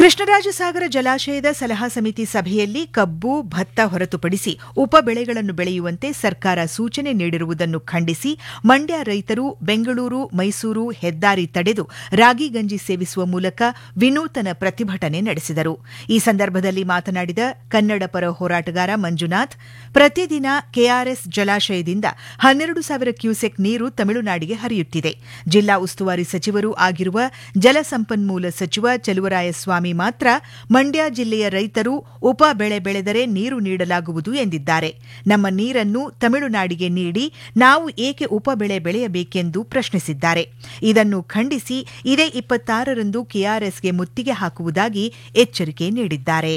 ಕೃಷ್ಣರಾಜಸಾಗರ ಜಲಾಶಯದ ಸಲಹಾ ಸಮಿತಿ ಸಭೆಯಲ್ಲಿ ಕಬ್ಬು ಭತ್ತ ಹೊರತುಪಡಿಸಿ ಉಪ ಬೆಳೆಗಳನ್ನು ಬೆಳೆಯುವಂತೆ ಸರ್ಕಾರ ಸೂಚನೆ ನೀಡಿರುವುದನ್ನು ಖಂಡಿಸಿ ಮಂಡ್ಯ ರೈತರು ಬೆಂಗಳೂರು ಮೈಸೂರು ಹೆದ್ದಾರಿ ತಡೆದು ರಾಗಿ ಗಂಜಿ ಸೇವಿಸುವ ಮೂಲಕ ವಿನೂತನ ಪ್ರತಿಭಟನೆ ನಡೆಸಿದರು ಈ ಸಂದರ್ಭದಲ್ಲಿ ಮಾತನಾಡಿದ ಕನ್ನಡ ಪರ ಹೋರಾಟಗಾರ ಮಂಜುನಾಥ್ ಪ್ರತಿದಿನ ಕೆಆರ್ಎಸ್ ಜಲಾಶಯದಿಂದ ಹನ್ನೆರಡು ಸಾವಿರ ಕ್ಯೂಸೆಕ್ ನೀರು ತಮಿಳುನಾಡಿಗೆ ಹರಿಯುತ್ತಿದೆ ಜಿಲ್ಲಾ ಉಸ್ತುವಾರಿ ಸಚಿವರೂ ಆಗಿರುವ ಜಲಸಂಪನ್ಮೂಲ ಸಚಿವ ಚಲುವರಾಯಸ್ವಾಮಿ ಮಾತ್ರ ಮಂಡ್ಯ ಜಿಲ್ಲೆಯ ರೈತರು ಉಪ ಬೆಳೆ ಬೆಳೆದರೆ ನೀರು ನೀಡಲಾಗುವುದು ಎಂದಿದ್ದಾರೆ ನಮ್ಮ ನೀರನ್ನು ತಮಿಳುನಾಡಿಗೆ ನೀಡಿ ನಾವು ಏಕೆ ಉಪ ಬೆಳೆ ಬೆಳೆಯಬೇಕೆಂದು ಪ್ರಶ್ನಿಸಿದ್ದಾರೆ ಇದನ್ನು ಖಂಡಿಸಿ ಇದೇ ಇಪ್ಪತ್ತಾರರಂದು ಕೆಆರ್ಎಸ್ಗೆ ಮುತ್ತಿಗೆ ಹಾಕುವುದಾಗಿ ಎಚ್ಚರಿಕೆ ನೀಡಿದ್ದಾರೆ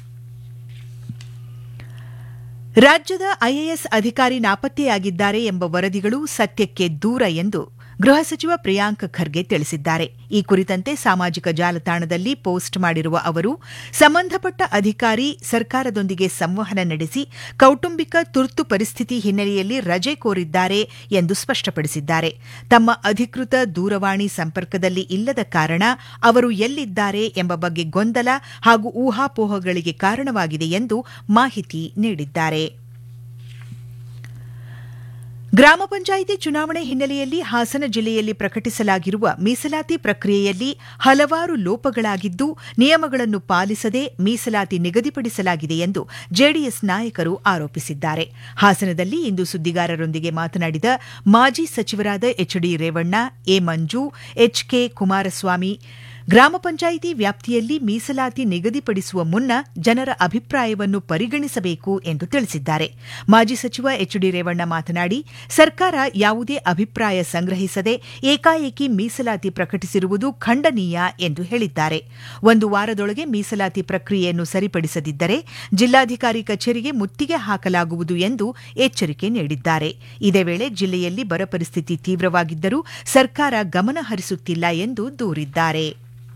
ರಾಜ್ಯದ ಐಎಎಸ್ ಅಧಿಕಾರಿ ನಾಪತ್ತೆಯಾಗಿದ್ದಾರೆ ಎಂಬ ವರದಿಗಳು ಸತ್ಯಕ್ಕೆ ದೂರ ಎಂದು ಗೃಹ ಸಚಿವ ಪ್ರಿಯಾಂಕ್ ಖರ್ಗೆ ತಿಳಿಸಿದ್ದಾರೆ ಈ ಕುರಿತಂತೆ ಸಾಮಾಜಿಕ ಜಾಲತಾಣದಲ್ಲಿ ಪೋಸ್ಟ್ ಮಾಡಿರುವ ಅವರು ಸಂಬಂಧಪಟ್ಟ ಅಧಿಕಾರಿ ಸರ್ಕಾರದೊಂದಿಗೆ ಸಂವಹನ ನಡೆಸಿ ಕೌಟುಂಬಿಕ ತುರ್ತು ಪರಿಸ್ಥಿತಿ ಹಿನ್ನೆಲೆಯಲ್ಲಿ ರಜೆ ಕೋರಿದ್ದಾರೆ ಎಂದು ಸ್ಪಷ್ಟಪಡಿಸಿದ್ದಾರೆ ತಮ್ಮ ಅಧಿಕೃತ ದೂರವಾಣಿ ಸಂಪರ್ಕದಲ್ಲಿ ಇಲ್ಲದ ಕಾರಣ ಅವರು ಎಲ್ಲಿದ್ದಾರೆ ಎಂಬ ಬಗ್ಗೆ ಗೊಂದಲ ಹಾಗೂ ಊಹಾಪೋಹಗಳಿಗೆ ಕಾರಣವಾಗಿದೆ ಎಂದು ಮಾಹಿತಿ ನೀಡಿದ್ದಾರೆ ಗ್ರಾಮ ಪಂಚಾಯಿತಿ ಚುನಾವಣೆ ಹಿನ್ನೆಲೆಯಲ್ಲಿ ಹಾಸನ ಜಿಲ್ಲೆಯಲ್ಲಿ ಪ್ರಕಟಿಸಲಾಗಿರುವ ಮೀಸಲಾತಿ ಪ್ರಕ್ರಿಯೆಯಲ್ಲಿ ಹಲವಾರು ಲೋಪಗಳಾಗಿದ್ದು ನಿಯಮಗಳನ್ನು ಪಾಲಿಸದೆ ಮೀಸಲಾತಿ ನಿಗದಿಪಡಿಸಲಾಗಿದೆ ಎಂದು ಜೆಡಿಎಸ್ ನಾಯಕರು ಆರೋಪಿಸಿದ್ದಾರೆ ಹಾಸನದಲ್ಲಿ ಇಂದು ಸುದ್ದಿಗಾರರೊಂದಿಗೆ ಮಾತನಾಡಿದ ಮಾಜಿ ಸಚಿವರಾದ H D Revanna A Manju H K Kumaraswamy ಗ್ರಾಮ ಪಂಚಾಯಿತಿ ವ್ಯಾಪ್ತಿಯಲ್ಲಿ ಮೀಸಲಾತಿ ನಿಗದಿಪಡಿಸುವ ಮುನ್ನ ಜನರ ಅಭಿಪ್ರಾಯವನ್ನು ಪರಿಗಣಿಸಬೇಕು ಎಂದು ತಿಳಿಸಿದ್ದಾರೆ ಮಾಜಿ ಸಚಿವ ಎಚ್ ಡಿ ರೇವಣ್ಣ ಮಾತನಾಡಿ ಸರ್ಕಾರ ಯಾವುದೇ ಅಭಿಪ್ರಾಯ ಸಂಗ್ರಹಿಸದೆ ಏಕಾಏಕಿ ಮೀಸಲಾತಿ ಪ್ರಕಟಿಸಿರುವುದು ಖಂಡನೀಯ ಎಂದು ಹೇಳಿದ್ದಾರೆ ಒಂದು ವಾರದೊಳಗೆ ಮೀಸಲಾತಿ ಪ್ರಕ್ರಿಯೆಯನ್ನು ಸರಿಪಡಿಸದಿದ್ದರೆ ಜಿಲ್ಲಾಧಿಕಾರಿ ಕಚೇರಿಗೆ ಮುತ್ತಿಗೆ ಹಾಕಲಾಗುವುದು ಎಂದು ಎಚ್ಚರಿಕೆ ನೀಡಿದ್ದಾರೆ ಇದೇ ವೇಳೆ ಜಿಲ್ಲೆಯಲ್ಲಿ ಬರ ಪರಿಸ್ಥಿತಿ ತೀವ್ರವಾಗಿದ್ದರೂ ಸರ್ಕಾರ ಗಮನ ಹರಿಸುತ್ತಿಲ್ಲ ಎಂದು ದೂರಿದ್ದಾರೆ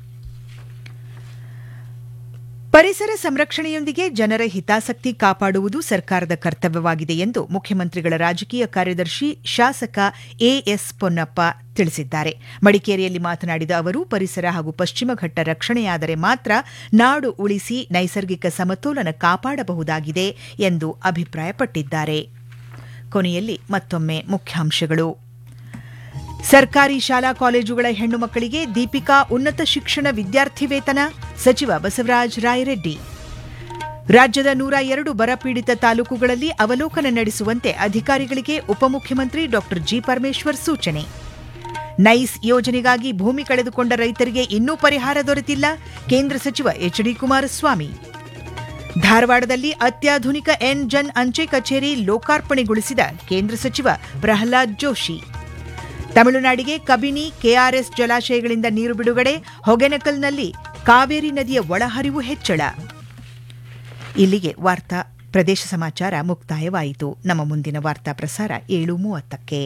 ಪರಿಸರ ಸಂರಕ್ಷಣೆಯೊಂದಿಗೆ ಜನರ ಹಿತಾಸಕ್ತಿ ಕಾಪಾಡುವುದು ಸರ್ಕಾರದ ಕರ್ತವ್ಯವಾಗಿದೆ ಎಂದು ಮುಖ್ಯಮಂತ್ರಿಗಳ ರಾಜಕೀಯ ಕಾರ್ಯದರ್ಶಿ ಶಾಸಕ ಎಎಸ್ ಪೊನ್ನಪ್ಪ ತಿಳಿಸಿದ್ದಾರೆ ಮಡಿಕೇರಿಯಲ್ಲಿ ಮಾತನಾಡಿದ ಅವರು ಪರಿಸರ ಹಾಗೂ ಪಶ್ಚಿಮ ಘಟ್ಟ ರಕ್ಷಣೆಯಾದರೆ ಮಾತ್ರ ನಾಡು ಉಳಿಸಿ ನೈಸರ್ಗಿಕ ಸಮತೋಲನ ಕಾಪಾಡಬಹುದಾಗಿದೆ ಎಂದು ಅಭಿಪ್ರಾಯಪಟ್ಟಿದ್ದಾರೆ ಕೊನೆಯಲ್ಲಿ ಮತ್ತೊಮ್ಮೆ ಮುಖ್ಯಾಂಶಗಳು ಸರ್ಕಾರಿ ಶಾಲಾ ಕಾಲೇಜುಗಳ ಹೆಣ್ಣು ಮಕ್ಕಳಿಗೆ ದೀಪಿಕಾ ಉನ್ನತ ಶಿಕ್ಷಣ ವಿದ್ಯಾರ್ಥಿ ವೇತನ ಸಚಿವ ಬಸವರಾಜ ರಾಯರೆಡ್ಡಿ ರಾಜ್ಯದ ನೂರ ಎರಡು ಬರಪೀಡಿತ ತಾಲೂಕುಗಳಲ್ಲಿ ಅವಲೋಕನ ನಡೆಸುವಂತೆ ಅಧಿಕಾರಿಗಳಿಗೆ ಉಪಮುಖ್ಯಮಂತ್ರಿ ಡಾ ಜಿ ಪರಮೇಶ್ವರ್ ಸೂಚನೆ ನೈಸ್ ಯೋಜನೆಗಾಗಿ ಭೂಮಿ ಕಳೆದುಕೊಂಡ ರೈತರಿಗೆ ಇನ್ನೂ ಪರಿಹಾರ ದೊರೆತಿಲ್ಲ ಕೇಂದ್ರ ಸಚಿವ ಎಚ್ ಡಿ ಕುಮಾರಸ್ವಾಮಿ ಧಾರವಾಡದಲ್ಲಿ ಅತ್ಯಾಧುನಿಕ ಎನ್ ಜನ್ ಅಂಚೆ ಕಚೇರಿ ಲೋಕಾರ್ಪಣೆಗೊಳಿಸಿದ ಕೇಂದ್ರ ಸಚಿವ ಪ್ರಹ್ಲಾದ್ ಜೋಶಿ ತಮಿಳುನಾಡಿಗೆ ಕಬಿನಿ ಕೆಆರ್ಎಸ್ ಜಲಾಶಯಗಳಿಂದ ನೀರು ಬಿಡುಗಡೆ ಹೊಗೆನಕಲ್ನಲ್ಲಿ ಕಾವೇರಿ ನದಿಯ ಒಳಹರಿವು ಹೆಚ್ಚಳ ಇಲ್ಲಿಗೆ ವಾರ್ತಾ ಪ್ರದೇಶ ಸಮಾಚಾರ ಮುಕ್ತಾಯವಾಯಿತು ನಮ್ಮ ಮುಂದಿನ ವಾರ್ತಾ ಪ್ರಸಾರ ಏಳು ಮೂವತ್ತಕ್ಕೆ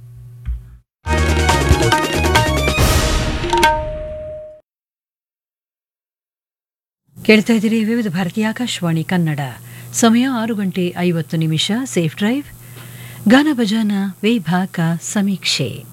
ಕೇಳ್ತಾ ಇದ್ದೀರಿ ವಿವಿಧ ಭಾರತೀಯ ಆಕಾಶವಾಣಿ ಕನ್ನಡ ಸಮಯ ಆರು ಗಂಟೆ ಐವತ್ತು ನಿಮಿಷ ಸೇಫ್ ಡ್ರೈವ್ ಗಾನ ಭಜಾನ ವಿಭಾಗ ಸಮೀಕ್ಷೆ